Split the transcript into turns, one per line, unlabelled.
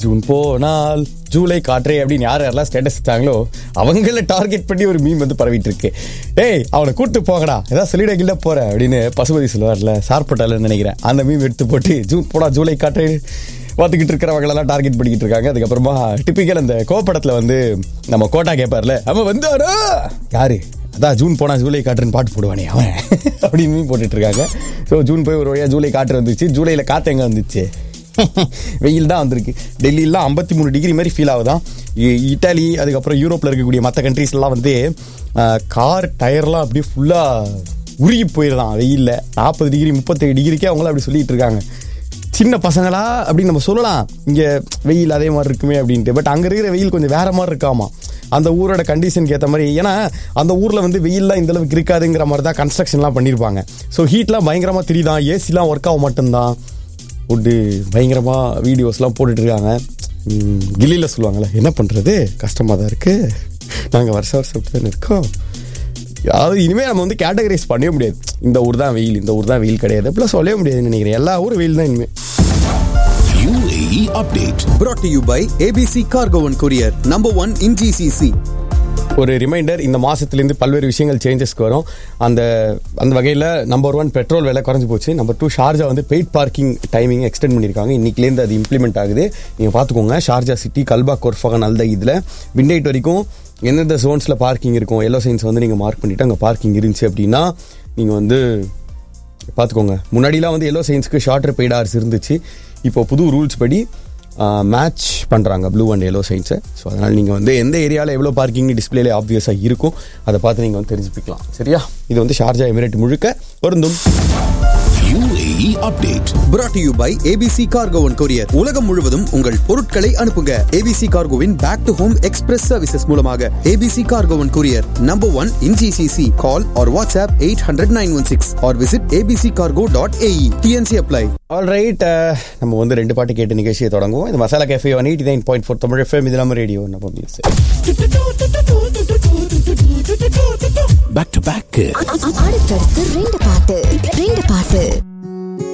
June போனால் ஜூலை காற்றே அப்படின்னு யார் யாரெல்லாம் ஸ்டேட்டஸ் வச்சாங்களோ அவங்கள டார்கெட் பண்ணி ஒரு மீம் வந்து பரவிட்டு இருக்கு ஏய் அவனை கூட்டு போகடா ஏதாவது சொல்லிட கிட்ட போற அப்படின்னு பசுபதி சொல்லுவார்ல சார்பட்டாலன்னு நினைக்கிறேன் அந்த மீம் எடுத்து போட்டு ஜூன் போடா ஜூலை காற்றே பார்த்துக்கிட்டு இருக்கிறவங்களெல்லாம் டார்கெட் பண்ணிக்கிட்டு இருக்காங்க அதுக்கப்புறமா டிப்பிக்கல் அந்த கோப்படத்தில் வந்து நம்ம கோட்டா கேட்பார்ல அவன் வந்தாடா யாரு அதான் ஜூன் போனா ஜூலை காற்றுன்னு பாட்டு போடுவானே அவன் அப்படின்னு மீன் போட்டுட்டு இருக்காங்க ஸோ ஜூன் போய் ஒரு வழியா ஜூலை காற்று வந்துச்சு ஜூலையில் காற்று எங்கே வந்துச்சு வெயில் தான் வந்திருக்கு டெல்லியிலாம் ஐம்பத்தி மூணு டிகிரி மாதிரி ஃபீல் ஆகுதான் இ- இட்டாலி அதுக்கப்புறம் யூரோப்பில் இருக்கக்கூடிய மற்ற கண்ட்ரீஸ்லாம் வந்து கார் டயர்லாம் அப்படியே ஃபுல்லாக உருகி போயிடுதான் வெயிலில் நாற்பது டிகிரி முப்பத்தேழு டிகிரிக்கே அவங்களாம் அப்படி சொல்லிட்டு இருக்காங்க சின்ன பசங்களா அப்படின்னு நம்ம சொல்லலாம் இங்கே வெயில் அதே மாதிரி இருக்குமே அப்படின்ட்டு பட் அங்கே இருக்கிற வெயில் கொஞ்சம் வேற மாதிரி இருக்காமா அந்த ஊரோட கண்டிஷனுக்கு ஏற்ற மாதிரி ஏன்னா அந்த ஊரில் வந்து வெயில்லாம் இந்த அளவுக்கு இருக்காதுங்கிற மாதிரி தான் கன்ஸ்ட்ரக்ஷன்லாம் பண்ணியிருப்பாங்க ஸோ ஹீட்லாம் பயங்கரமாக தெரியுதான் ஏசிலாம் ஒர்க் ஆக மட்டும்தான் போட்டு பயங்கரமாக வீடியோஸ்லாம் போட்டுட்டு இருக்காங்க ம், கில்லியில் சொல்லுவாங்கல்ல என்ன பண்ணுறது கஷ்டமாக தான் இருக்குது நாங்கள் வருஷம் வருஷம் இப்படி தானே இருக்கோம் அதாவது இனிமேல் நம்ம வந்து கேட்டகரைஸ் பண்ணவே முடியாது இந்த ஊர் தான் வெயில் இந்த ஊர் தான் வெயில் கிடையாது அப்படிலாம் சொல்லவே முடியாதுன்னு நினைக்கிறேன் எல்லா ஊரும் வெயில் தான் இனிமேல்
UAE update.
brought to you by ABC Cargo and Courier, number one in GCC.
ஒரு ரிமைண்டர் இந்த மாசத்துலேருந்து பல்வேறு விஷயங்கள் சேஞ்சஸ்க்கு வரும் அந்த அந்த வகையில் நம்பர் ஒன் பெட்ரோல் விலை குறைஞ்சு போச்சு நம்பர் டூ ஷார்ஜா வந்து பெய்ட் பார்க்கிங் டைமிங் எக்ஸ்டெண்ட் பண்ணியிருக்காங்க இன்னைக்குலேருந்து அது இம்ப்ளிமெண்ட் ஆகுது நீங்கள் பார்த்துக்கோங்க ஷார்ஜா சிட்டி கல்பா கோர்ஃபகன் அல்த இதில் விண்டைட் வரைக்கும் எந்தெந்த ஜோன்ஸில் பார்க்கிங் இருக்கும் எல்லோ சைன்ஸ் வந்து நீங்கள் மார்க் பண்ணிவிட்டு அங்கே பார்க்கிங் இருந்துச்சு அப்படின்னா நீங்கள் வந்து பார்த்துக்கோங்க முன்னாடிலாம் வந்து எல்லோ சயின்ஸ்க்கு ஷார்ட்டர் பெய்ட் ஹவர்ஸ் இருந்துச்சு இப்போ புது ரூல்ஸ் படி மேட்ச் பண்ணுறாங்க ப்ளூ அண்ட் எல்லோ சயின்ஸை ஸோ அதனால் நீங்கள் வந்து எந்த ஏரியாவில் எவ்வளோ பார்க்கிங் டிஸ்பிளேல ஆப்வியஸாக இருக்கும் அதை பார்த்து நீங்கள் வந்து தெரிஞ்சுப்பிக்கலாம் சரியா இது வந்து ஷார்ஜா எமிரேட் முழுக்க பொருந்தும்
UAE update.
brought to you by ABC Cargo and Courier. உலகம் முழுவதும் உங்கள் பொருட்களை அனுப்புங்க ABC Cargoவின் back to home express services மூலமாக ABC Cargo and Courier, number one in GCC. Call or WhatsApp 800-916 or visit abccargo.ae. TNC apply.
All right நம்ம வந்து ரெண்டு பாட்டு கேட்டு நிகழ்ச்சியை தொடங்குவோம் இது Masala cafe one eighty nine point four Tamil FM இது நம்ம ரேடியோ நம்ம மியூசிக்
Back to back.
அடுத்தடுத்து ரெண்டு பாட்டு ரெண்டு பாட்டு